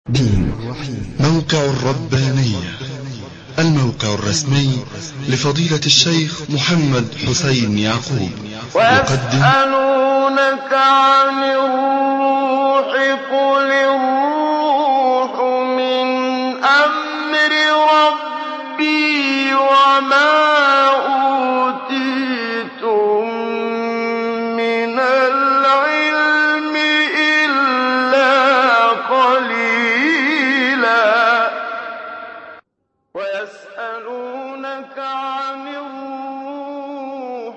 موقع الربانية الموقع الرسمي لفضيلة الشيخ محمد حسين يعقوب يقدم ويسألونك عن الروح قل الروح من أمر ربي وما أوتيتم من العلم إلا قليلا ويسألونك عن الروح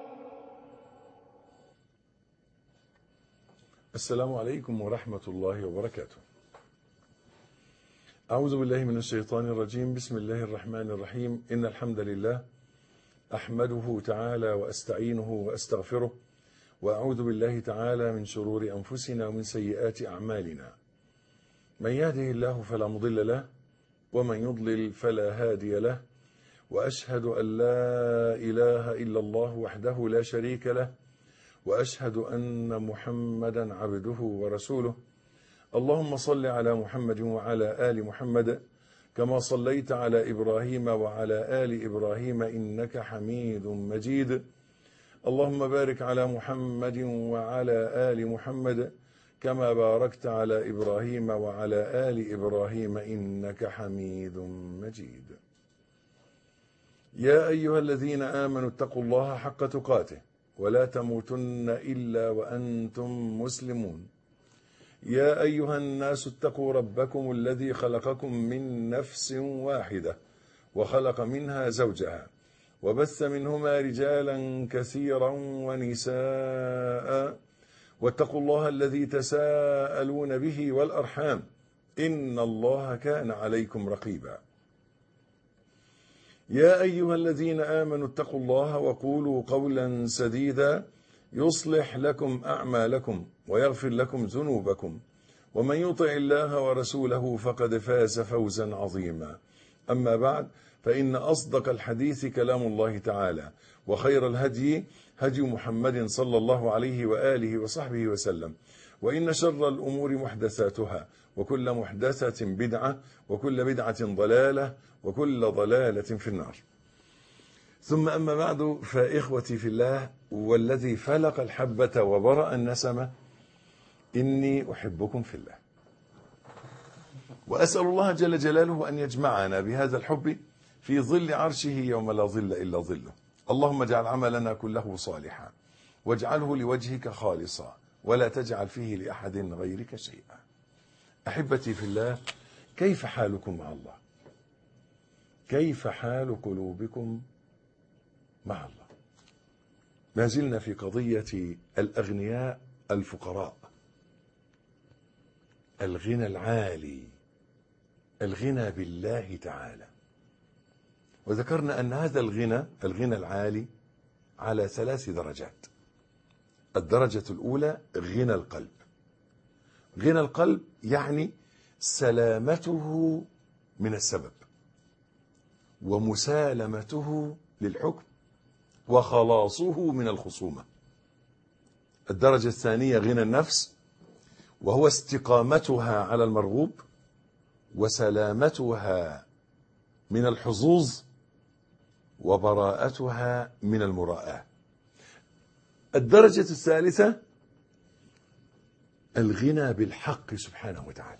السلام عليكم ورحمة الله وبركاته. أعوذ بالله من الشيطان الرجيم، بسم الله الرحمن الرحيم، إن الحمد لله أحمده تعالى وأستعينه وأستغفره، وأعوذ بالله تعالى من شرور أنفسنا ومن سيئات أعمالنا. من يهده الله فلا مضل له، ومن يضلل فلا هادي له، وأشهد أن لا إله إلا الله وحده لا شريك له، واشهد ان محمدا عبده ورسوله اللهم صل على محمد وعلى ال محمد كما صليت على ابراهيم وعلى ال ابراهيم انك حميد مجيد اللهم بارك على محمد وعلى ال محمد كما باركت على ابراهيم وعلى ال ابراهيم انك حميد مجيد يا ايها الذين امنوا اتقوا الله حق تقاته ولا تموتن الا وانتم مسلمون يا ايها الناس اتقوا ربكم الذي خلقكم من نفس واحده وخلق منها زوجها وبث منهما رجالا كثيرا ونساء واتقوا الله الذي تساءلون به والارحام ان الله كان عليكم رقيبا يا أيها الذين آمنوا اتقوا الله وقولوا قولا سديدا يصلح لكم أعمالكم ويغفر لكم ذنوبكم ومن يطع الله ورسوله فقد فاز فوزا عظيما أما بعد فإن أصدق الحديث كلام الله تعالى وخير الهدي هدي محمد صلى الله عليه وآله وصحبه وسلم وإن شر الأمور محدثاتها وكل محدثة بدعة وكل بدعة ضلالة وكل ضلالة في النار ثم أما بعد فإخوتي في الله والذي فلق الحبة وبرأ النسمة إني أحبكم في الله وأسأل الله جل جلاله أن يجمعنا بهذا الحب في ظل عرشه يوم لا ظل إلا ظله اللهم اجعل عملنا كله صالحا واجعله لوجهك خالصا ولا تجعل فيه لأحد غيرك شيئا أحبتي في الله كيف حالكم مع الله كيف حال قلوبكم مع الله ما زلنا في قضية الأغنياء الفقراء الغنى العالي الغنى بالله تعالى وذكرنا أن هذا الغنى الغنى العالي على ثلاث درجات الدرجة الأولى غنى القلب غنى القلب يعني سلامته من السبب ومسالمته للحكم وخلاصه من الخصومة الدرجة الثانية غنى النفس وهو استقامتها على المرغوب وسلامتها من الحظوظ وبراءتها من المراءة الدرجة الثالثة الغنى بالحق سبحانه وتعالى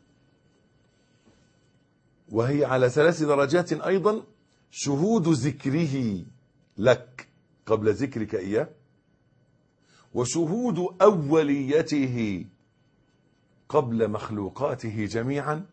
وهي على ثلاث درجات أيضا شهود ذكره لك قبل ذكرك إياه وشهود أوليته قبل مخلوقاته جميعا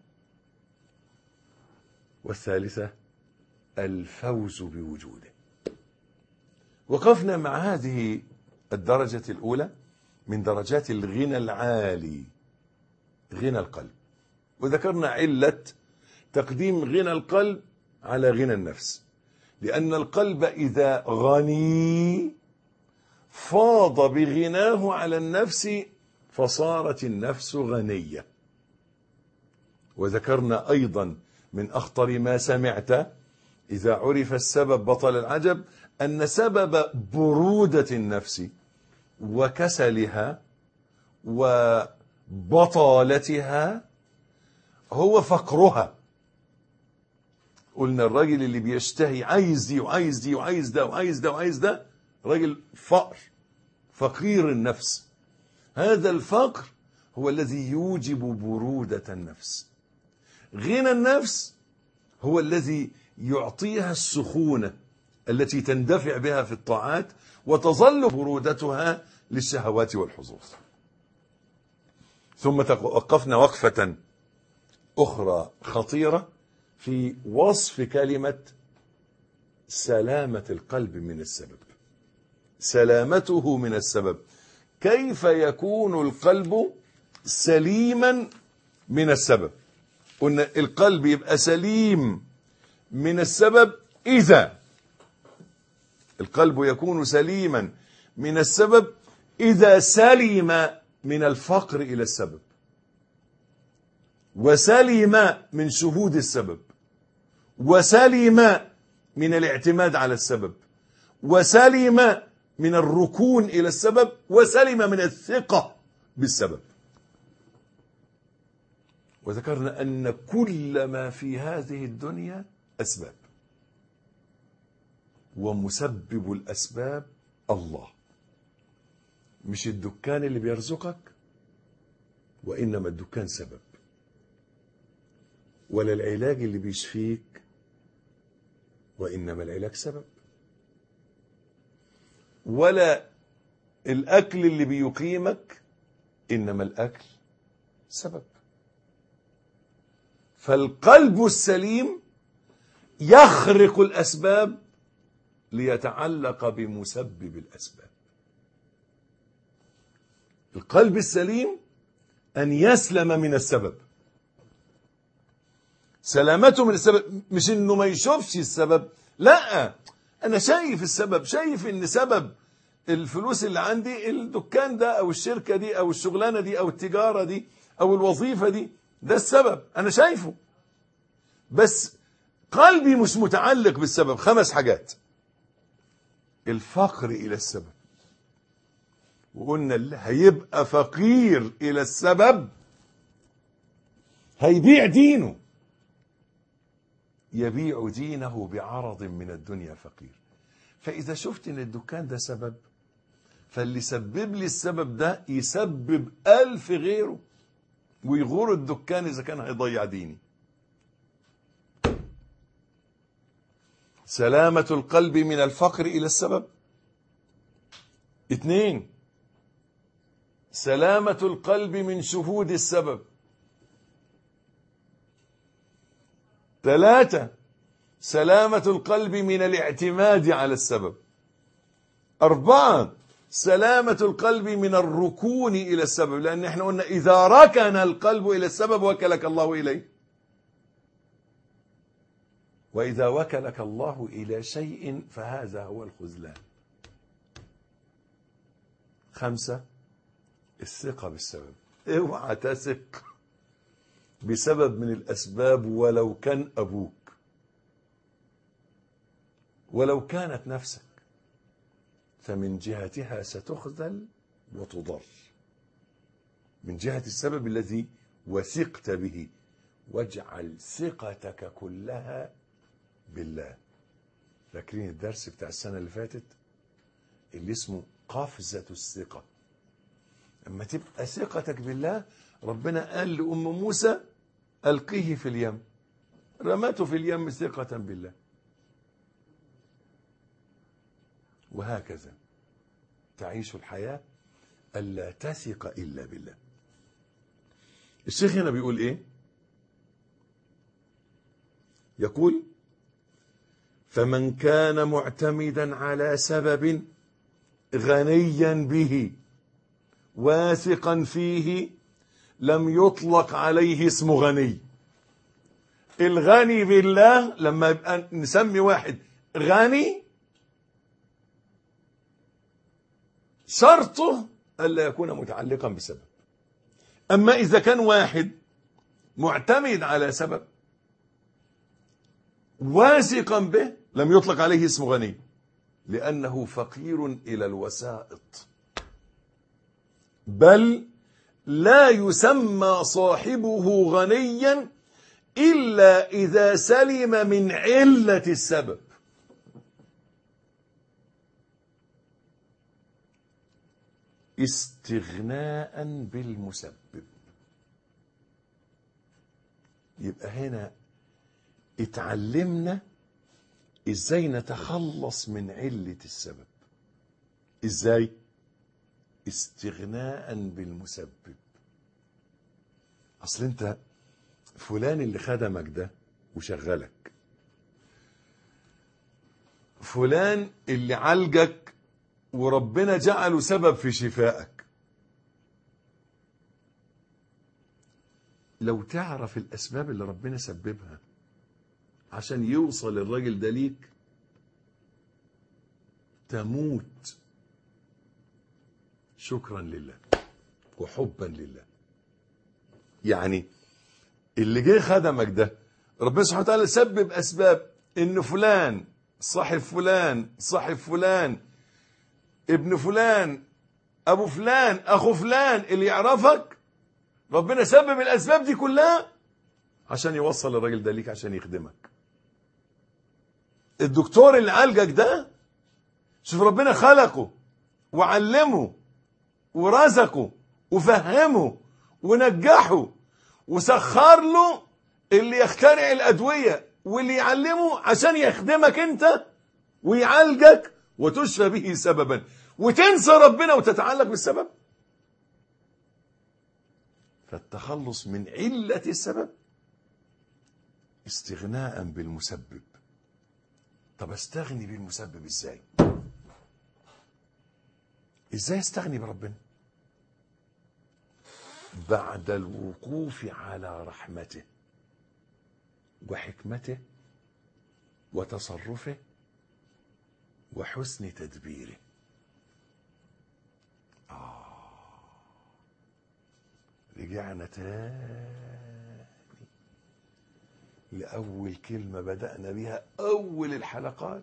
والثالثة الفوز بوجوده وقفنا مع هذه الدرجة الأولى من درجات الغنى العالي غنى القلب وذكرنا علة تقديم غنى القلب على غنى النفس لأن القلب إذا غني فاض بغناه على النفس فصارت النفس غنية وذكرنا أيضا من أخطر ما سمعت إذا عرف السبب بطل العجب أن سبب برودة النفس وكسلها وبطالتها هو فقرها قلنا الراجل اللي بيشتهي عايز دي وعايز دي وعايز ده وعايز ده وعايز ده راجل فقر فقير النفس هذا الفقر هو الذي يوجب برودة النفس غنى النفس هو الذي يعطيها السخونة التي تندفع بها في الطاعات وتظل برودتها للشهوات والحظوظ ثم توقفنا وقفة أخرى خطيرة في وصف كلمة سلامة القلب من السبب سلامته من السبب كيف يكون القلب سليما من السبب قلنا القلب يبقى سليم من السبب إذا القلب يكون سليما من السبب إذا سلم من الفقر إلى السبب وسلم من شهود السبب وسلم من الاعتماد على السبب وسلم من الركون إلى السبب وسلم من الثقة بالسبب وذكرنا أن كل ما في هذه الدنيا أسباب ومسبب الأسباب الله مش الدكان اللي بيرزقك وإنما الدكان سبب ولا العلاج اللي بيشفيك وإنما العلاج سبب ولا الأكل اللي بيقيمك إنما الأكل سبب فالقلب السليم يخرق الأسباب ليتعلق بمسبب الأسباب القلب السليم أن يسلم من السبب سلامته من السبب مش انه ما يشوفش السبب لا انا شايف السبب شايف ان سبب الفلوس اللي عندي الدكان ده او الشركة دي او الشغلانة دي او التجارة دي او الوظيفة دي ده السبب انا شايفه بس قلبي مش متعلق بالسبب خمس حاجات الفقر الى السبب وقلنا اللي هيبقى فقير الى السبب هيبيع دينه يبيع دينه بعرض من الدنيا فقير فإذا شفت إن الدكان ده سبب فاللي سبب لي السبب ده يسبب ألف غيره ويغور الدكان إذا كان هيضيع ديني سلامة القلب من الفقر إلى السبب اثنين سلامة القلب من شهود السبب ثلاثة سلامة القلب من الاعتماد على السبب أربعة سلامة القلب من الركون إلى السبب لأن احنا قلنا إذا ركن القلب إلى السبب وكلك الله إليه وإذا وكلك الله إلى شيء فهذا هو الخذلان خمسة الثقة بالسبب اوعى تثق بسبب من الأسباب ولو كان أبوك ولو كانت نفسك فمن جهتها ستخذل وتضر من جهة السبب الذي وثقت به واجعل ثقتك كلها بالله فاكرين الدرس بتاع السنة اللي فاتت اللي اسمه قفزة الثقة اما تبقى ثقتك بالله ربنا قال لأم موسى ألقيه في اليم رمته في اليم ثقة بالله وهكذا تعيش الحياة ألا تثق إلا بالله الشيخ هنا بيقول إيه يقول فمن كان معتمدا على سبب غنيا به واثقا فيه لم يطلق عليه اسم غني الغني بالله لما يبقى نسمي واحد غني شرطه ألا يكون متعلقا بسبب أما إذا كان واحد معتمد على سبب واثقا به لم يطلق عليه اسم غني لأنه فقير إلى الوسائط بل لا يسمى صاحبه غنيا إلا إذا سلم من علة السبب استغناء بالمسبب يبقى هنا اتعلمنا ازاي نتخلص من علة السبب ازاي استغناء بالمسبب اصل انت فلان اللي خدمك ده وشغلك فلان اللي عالجك وربنا جعله سبب في شفائك لو تعرف الاسباب اللي ربنا سببها عشان يوصل الراجل ده ليك تموت شكرا لله وحبا لله يعني اللي جه خدمك ده ربنا سبحانه وتعالى سبب اسباب ان فلان صاحب فلان صاحب فلان ابن فلان ابو فلان اخو فلان اللي يعرفك ربنا سبب الاسباب دي كلها عشان يوصل الراجل ده ليك عشان يخدمك الدكتور اللي عالجك ده شوف ربنا خلقه وعلمه ورزقه وفهمه ونجحه وسخر له اللي يخترع الادويه واللي يعلمه عشان يخدمك انت ويعالجك وتشفى به سببا وتنسى ربنا وتتعلق بالسبب فالتخلص من علة السبب استغناء بالمسبب طب استغني بالمسبب ازاي ازاي استغني بربنا بعد الوقوف على رحمته وحكمته وتصرفه وحسن تدبيره آه. رجعنا تاني لأول كلمة بدأنا بها أول الحلقات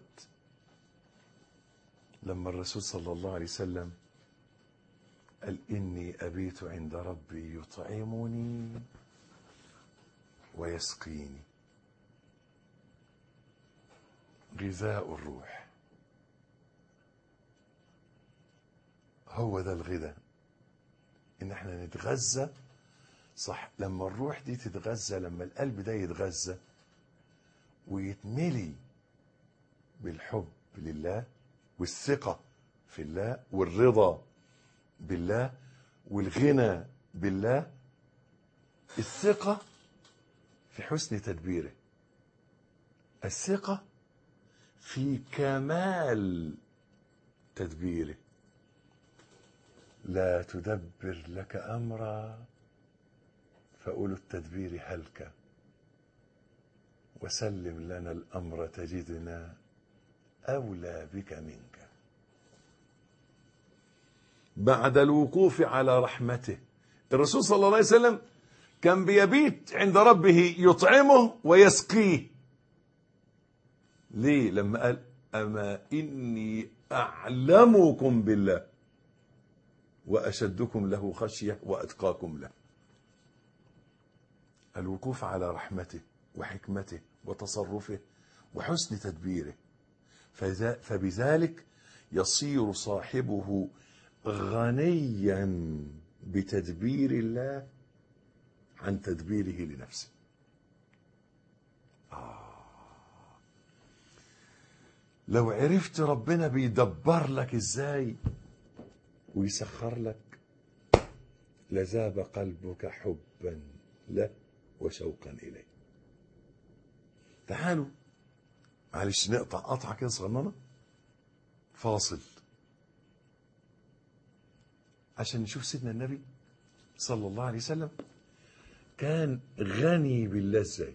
لما الرسول صلى الله عليه وسلم قال إني أبيت عند ربي يطعمني ويسقيني غذاء الروح هو ده الغذاء ان احنا نتغذى صح لما الروح دي تتغذى لما القلب ده يتغذى ويتملي بالحب لله والثقة في الله والرضا بالله والغنى بالله الثقة في حسن تدبيره الثقة في كمال تدبيره لا تدبر لك امرا فاولو التدبير هلك وسلم لنا الامر تجدنا اولى بك منك بعد الوقوف على رحمته الرسول صلى الله عليه وسلم كان بيبيت عند ربه يطعمه ويسقيه ليه لما قال اما اني اعلمكم بالله واشدكم له خشيه واتقاكم له الوقوف على رحمته وحكمته وتصرفه وحسن تدبيره فذا- فبذلك يصير صاحبه غنيا بتدبير الله عن تدبيره لنفسه لو عرفت ربنا بيدبر لك ازاي ويسخر لك لذاب قلبك حبا له وشوقا اليه تعالوا معلش نقطع قطعه كده صغننه فاصل عشان نشوف سيدنا النبي صلى الله عليه وسلم كان غني بالله ازاي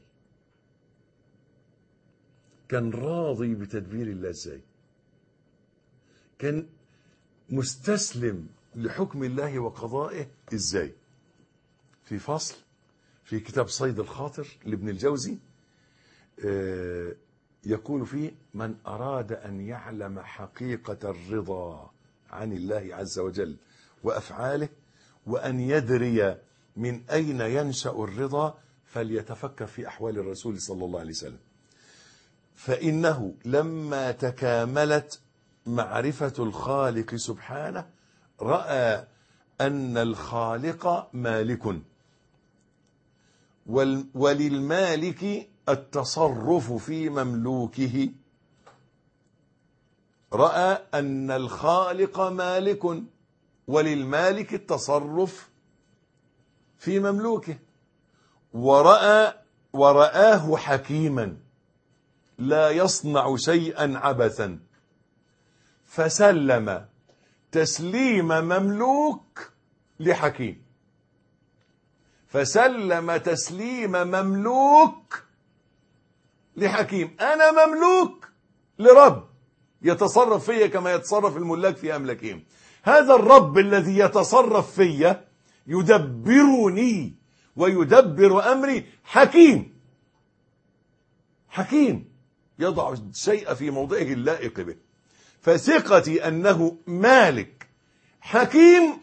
كان راضي بتدبير الله ازاي كان مستسلم لحكم الله وقضائه ازاي في فصل في كتاب صيد الخاطر لابن الجوزي آه، يقول فيه من أراد أن يعلم حقيقة الرضا عن الله عز وجل وأفعاله وأن يدري من أين ينشأ الرضا فليتفكر في أحوال الرسول صلى الله عليه وسلم فإنه لما تكاملت معرفة الخالق سبحانه رأى أن الخالق مالك وال- وللمالك التصرف في مملوكه رأى أن الخالق مالك وللمالك التصرف في مملوكه ورأى ورآه حكيما لا يصنع شيئا عبثا فسلم تسليم مملوك لحكيم فسلم تسليم مملوك لحكيم انا مملوك لرب يتصرف فيا كما يتصرف الملاك في املاكهم هذا الرب الذي يتصرف فيا يدبرني ويدبر امري حكيم حكيم يضع الشيء في موضعه اللائق به فثقتي انه مالك حكيم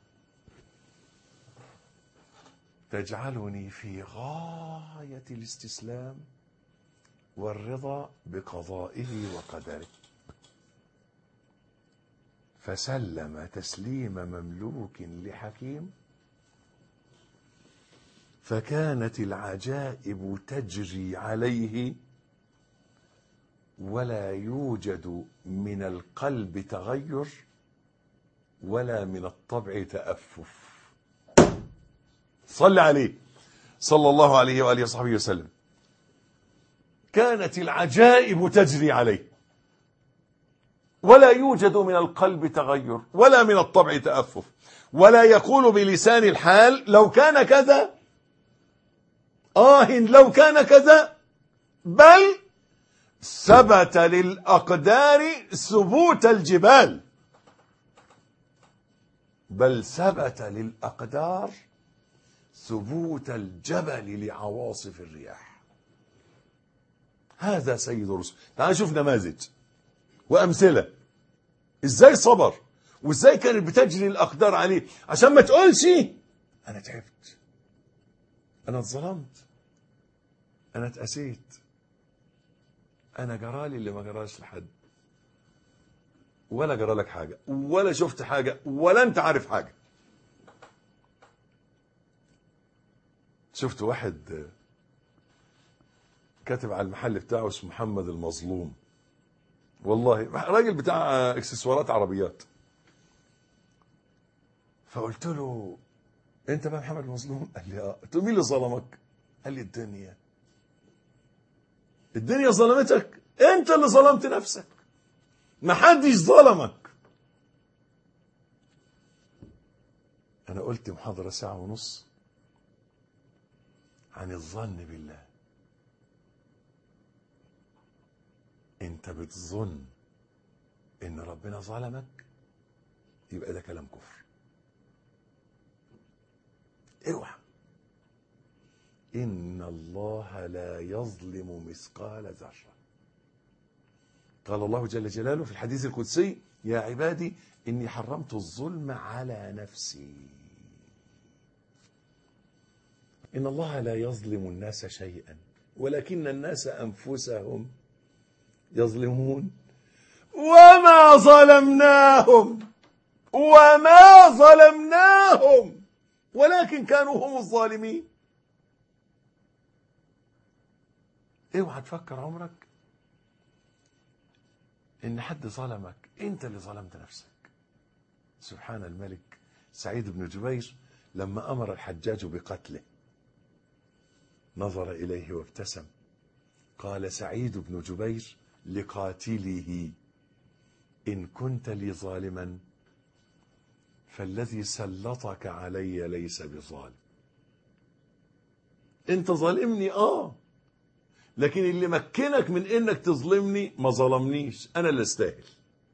تجعلني في غايه الاستسلام والرضا بقضائه وقدره فسلم تسليم مملوك لحكيم فكانت العجائب تجري عليه ولا يوجد من القلب تغير ولا من الطبع تأفف صل عليه صلى الله عليه وآله وصحبه وسلم كانت العجائب تجري عليه ولا يوجد من القلب تغير ولا من الطبع تأفف ولا يقول بلسان الحال لو كان كذا آه لو كان كذا بل ثبت للأقدار ثبوت الجبال بل ثبت للأقدار ثبوت الجبل لعواصف الرياح هذا سيد الرسل تعال نشوف نماذج وأمثلة ازاي صبر وازاي كانت بتجري الأقدار عليه عشان ما تقولش أنا تعبت أنا اتظلمت أنا اتأسيت أنا جرالي اللي ما جراش لحد ولا جرى لك حاجة ولا شفت حاجة ولا أنت عارف حاجة شفت واحد كاتب على المحل بتاعه اسمه محمد المظلوم والله راجل بتاع اكسسوارات عربيات فقلت له انت بقى محمد المظلوم قال لي اه قلت له مين اللي ظلمك قال لي الدنيا الدنيا ظلمتك انت اللي ظلمت نفسك ما حدش ظلمك انا قلت محاضرة ساعة ونص عن الظن بالله انت بتظن ان ربنا ظلمك يبقى ده كلام كفر اوعى ان الله لا يظلم مثقال ذره قال الله جل جلاله في الحديث القدسي يا عبادي اني حرمت الظلم على نفسي ان الله لا يظلم الناس شيئا ولكن الناس انفسهم يظلمون وما ظلمناهم وما ظلمناهم ولكن كانوا هم الظالمين اوعى تفكر عمرك ان حد ظلمك انت اللي ظلمت نفسك سبحان الملك سعيد بن جبير لما امر الحجاج بقتله نظر اليه وابتسم قال سعيد بن جبير لقاتله ان كنت لي ظالما فالذي سلطك علي ليس بظالم انت ظالمني اه لكن اللي مكنك من انك تظلمني ما ظلمنيش انا اللي استاهل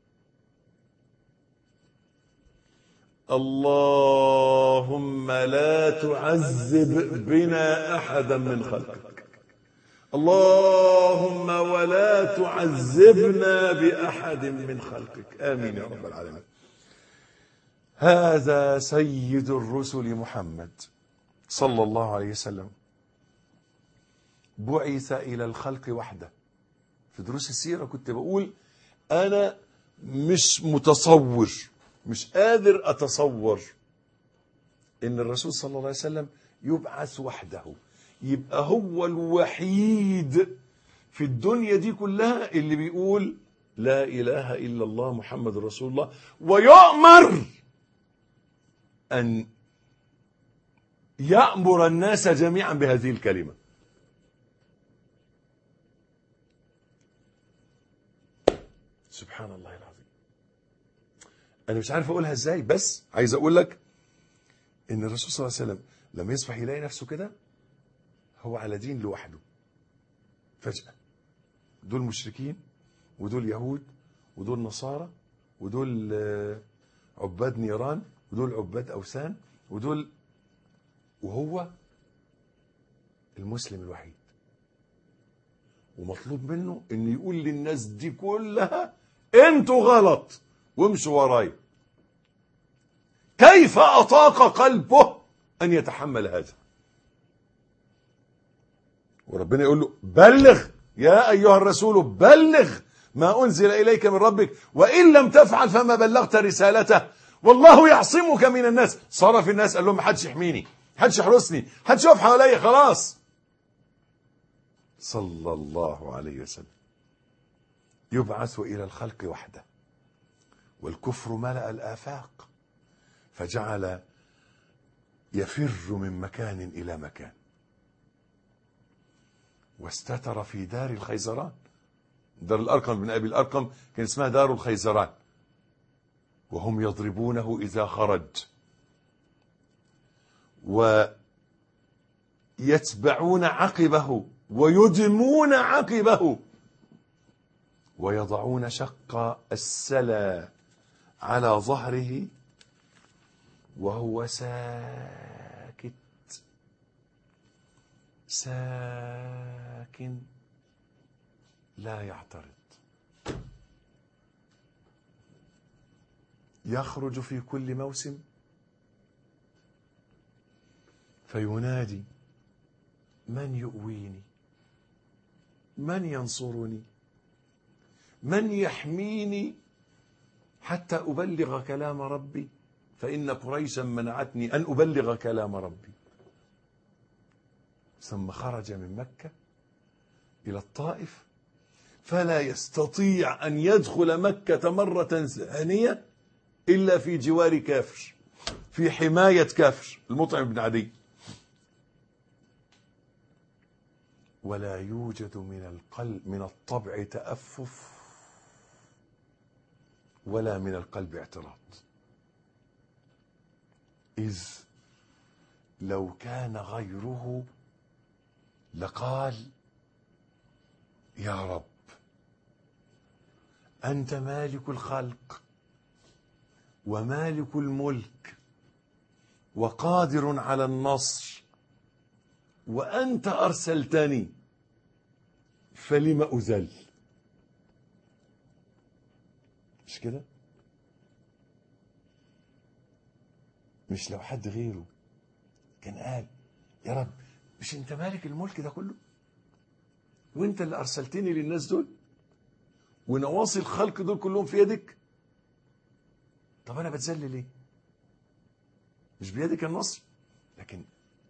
اللهم لا تعذب بنا احدا من خلقك اللهم ولا تعذبنا باحد من خلقك امين يا رب العالمين هذا سيد الرسل محمد صلى الله عليه وسلم بعث إلى الخلق وحده في دروس السيرة كنت بقول أنا مش متصور مش قادر أتصور إن الرسول صلى الله عليه وسلم يبعث وحده يبقى هو الوحيد في الدنيا دي كلها اللي بيقول لا إله إلا الله محمد رسول الله ويؤمر أن يأمر الناس جميعا بهذه الكلمة سبحان الله العظيم أنا مش عارف أقولها إزاي بس عايز أقول لك إن الرسول صلى الله عليه وسلم لما يصبح يلاقي نفسه كده هو على دين لوحده فجأة دول مشركين ودول يهود ودول نصارى ودول آه، عباد نيران ودول عباد أوثان ودول وهو المسلم الوحيد ومطلوب منه ان يقول للناس دي كلها انتوا غلط وامشوا ورايا كيف اطاق قلبه ان يتحمل هذا وربنا يقول له بلغ يا ايها الرسول بلغ ما انزل اليك من ربك وان لم تفعل فما بلغت رسالته والله يعصمك من الناس صرف الناس قال لهم محدش يحميني محدش يحرسني محدش يقف حواليا خلاص صلى الله عليه وسلم يبعث الى الخلق وحده والكفر ملا الافاق فجعل يفر من مكان الى مكان واستتر في دار الخيزران دار الارقم بن ابي الارقم كان اسمها دار الخيزران وهم يضربونه اذا خرج ويتبعون عقبه ويدمون عقبه ويضعون شق السلا على ظهره وهو ساكت ساكن لا يعترض يخرج في كل موسم فينادي من يؤويني من ينصرني من يحميني حتى أبلغ كلام ربي فإن قريشا منعتني أن أبلغ كلام ربي ثم خرج من مكة إلى الطائف فلا يستطيع أن يدخل مكة مرة ثانية إلا في جوار كافر في حماية كافر المطعم بن عدي ولا يوجد من القلب من الطبع تأفف ولا من القلب اعتراض إذ لو كان غيره لقال يا رب أنت مالك الخلق ومالك الملك وقادر على النصر وأنت أرسلتني فلم أذل مش كده مش لو حد غيره كان قال يا رب مش انت مالك الملك ده كله وانت اللي ارسلتني للناس دول ونواصي الخلق دول كلهم في يدك طب انا بتذل ليه مش بيدك النصر لكن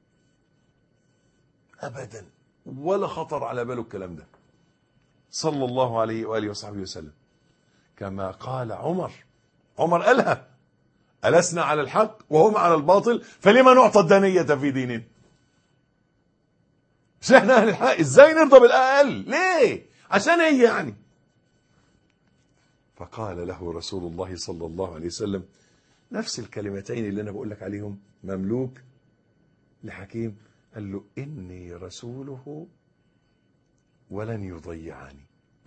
ابدا ولا خطر على باله الكلام ده صلى الله عليه واله وصحبه وسلم كما قال عمر عمر قالها ألسنا على الحق وهم على الباطل فلما نعطى الدنية في ديننا مش احنا اهل الحق ازاي نرضى بالاقل ليه عشان ايه يعني فقال له رسول الله صلى الله عليه وسلم نفس الكلمتين اللي انا بقول لك عليهم مملوك لحكيم قال له اني رسوله ولن يضيعني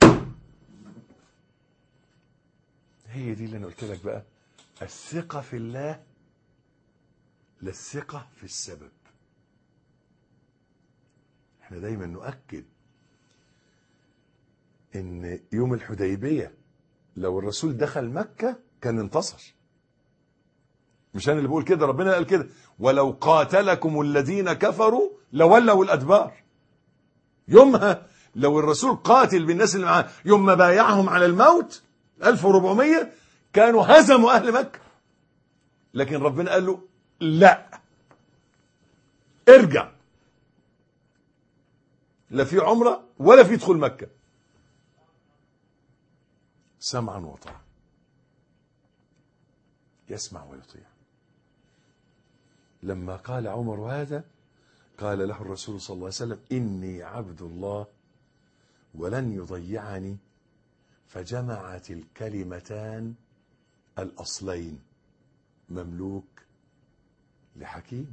هي دي اللي انا قلت لك بقى الثقة في الله لا الثقة في السبب احنا دايما نؤكد ان يوم الحديبية لو الرسول دخل مكة كان انتصر مش انا اللي بقول كده ربنا قال كده ولو قاتلكم الذين كفروا لولوا الادبار يومها لو الرسول قاتل بالناس اللي معاه يوم ما بايعهم على الموت 1400 كانوا هزموا أهل مكة لكن ربنا قال له لا ارجع لا في عمرة ولا في دخول مكة سمعا وطاعة يسمع ويطيع لما قال عمر هذا قال له الرسول صلى الله عليه وسلم إني عبد الله ولن يضيعني فجمعت الكلمتان الأصلين مملوك لحكيم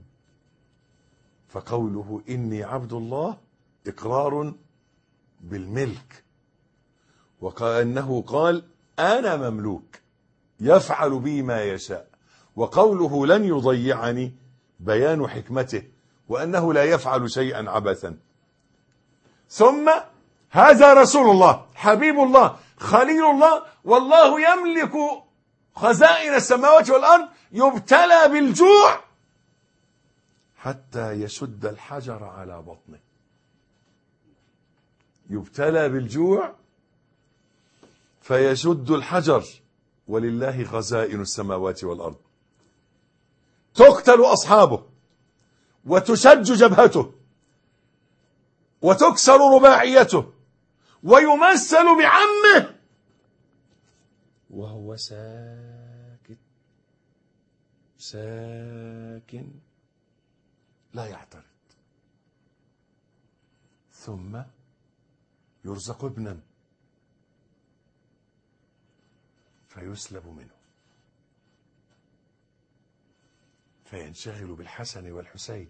فقوله إني عبد الله إقرار بالملك وكأنه قال أنا مملوك يفعل بي ما يشاء وقوله لن يضيعني بيان حكمته وأنه لا يفعل شيئا عبثا ثم هذا رسول الله حبيب الله خليل الله والله يملك خزائن السماوات والأرض يبتلى بالجوع حتى يشد الحجر على بطنه يبتلى بالجوع فيشد الحجر ولله خزائن السماوات والأرض تقتل أصحابه وتشج جبهته وتكسر رباعيته ويمثل بعمه وهو ساكت ساكن لا يعترض ثم يرزق ابنا فيسلب منه فينشغل بالحسن والحسين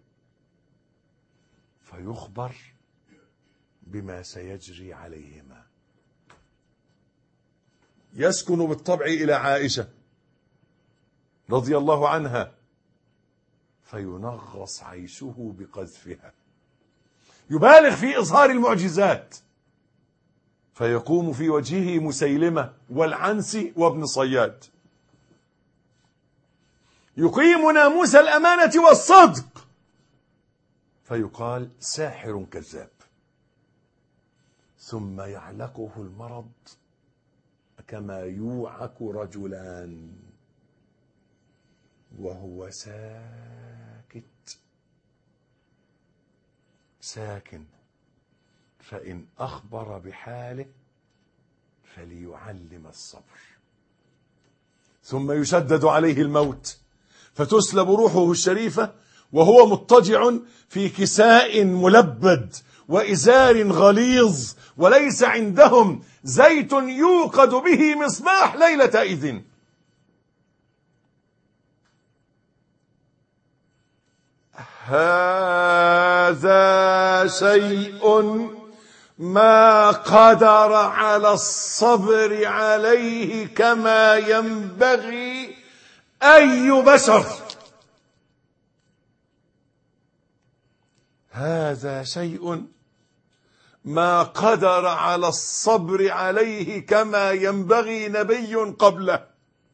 فيخبر بما سيجري عليهما يسكن بالطبع إلى عائشة رضي الله عنها فينغص عيشه بقذفها يبالغ في إظهار المعجزات فيقوم في وجهه مسيلمة والعنسي وابن صياد يقيم ناموس الأمانة والصدق فيقال ساحر كذاب ثم يعلقه المرض كما يوعك رجلان وهو ساكت ساكن فإن أخبر بحاله فليعلم الصبر ثم يشدد عليه الموت فتسلب روحه الشريفة وهو مضطجع في كساء ملبد وإزار غليظ وليس عندهم زيت يوقد به مصباح ليلة إذن هذا شيء ما قدر على الصبر عليه كما ينبغي أي بشر هذا شيء ما قدر على الصبر عليه كما ينبغي نبي قبله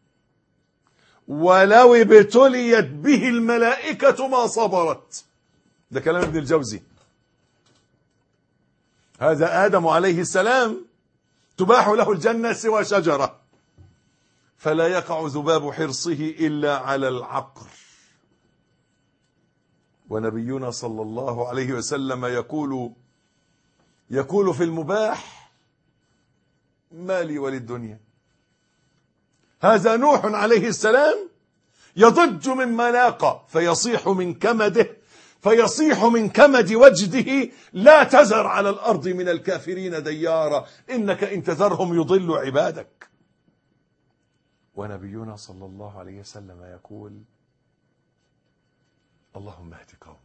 ولو ابتليت به الملائكة ما صبرت ده كلام ابن الجوزي هذا آدم عليه السلام تباح له الجنة سوى شجرة فلا يقع ذباب حرصه إلا على العقر ونبينا صلى الله عليه وسلم يقول يقول في المباح ما لي وللدنيا هذا نوح عليه السلام يضج من ملاقى فيصيح من كمده فيصيح من كمد وجده لا تزر على الأرض من الكافرين ديارا إنك إن تذرهم يضل عبادك ونبينا صلى الله عليه وسلم يقول اللهم اهد قومي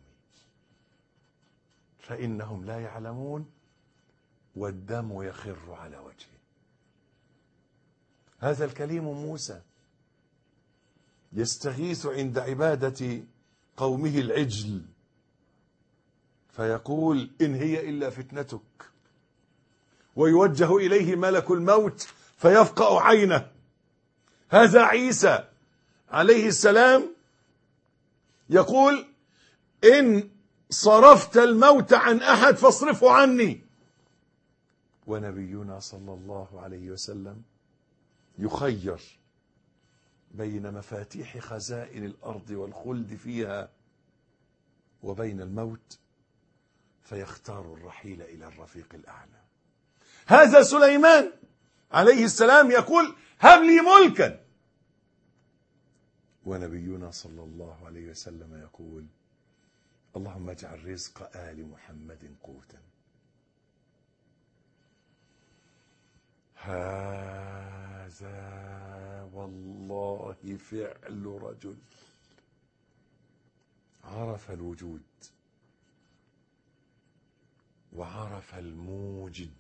فإنهم لا يعلمون والدم يخر على وجهه هذا الكليم موسى يستغيث عند عبادة قومه العجل فيقول إن هي إلا فتنتك ويوجه إليه ملك الموت فيفقأ عينه هذا عيسى عليه السلام يقول إن صرفت الموت عن أحد فاصرفه عني ونبينا صلى الله عليه وسلم يخير بين مفاتيح خزائن الأرض والخلد فيها وبين الموت فيختار الرحيل إلى الرفيق الأعلى هذا سليمان عليه السلام يقول هب لي ملكا ونبينا صلى الله عليه وسلم يقول اللهم اجعل رزق آل محمد قوتا هذا والله فعل رجل عرف الوجود وعرف الموجد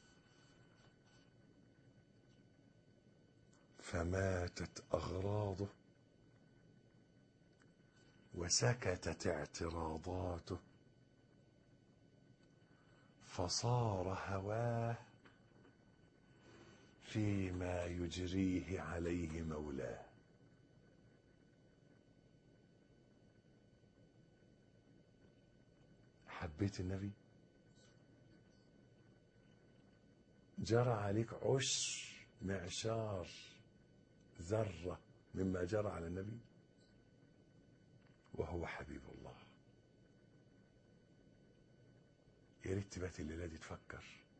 فماتت أغراضه وسكتت اعتراضاته فصار هواه فيما يجريه عليه مولاه حبيت النبي جرى عليك عشر معشار ذرة مما جرى على النبي وهو حبيب الله يا ريت تبات الليلة دي تفكر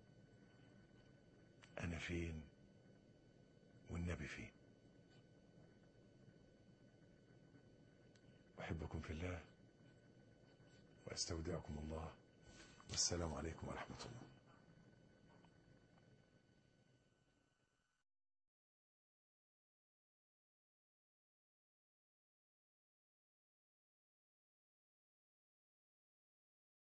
أنا فين والنبي فين أحبكم في الله وأستودعكم الله والسلام عليكم ورحمة الله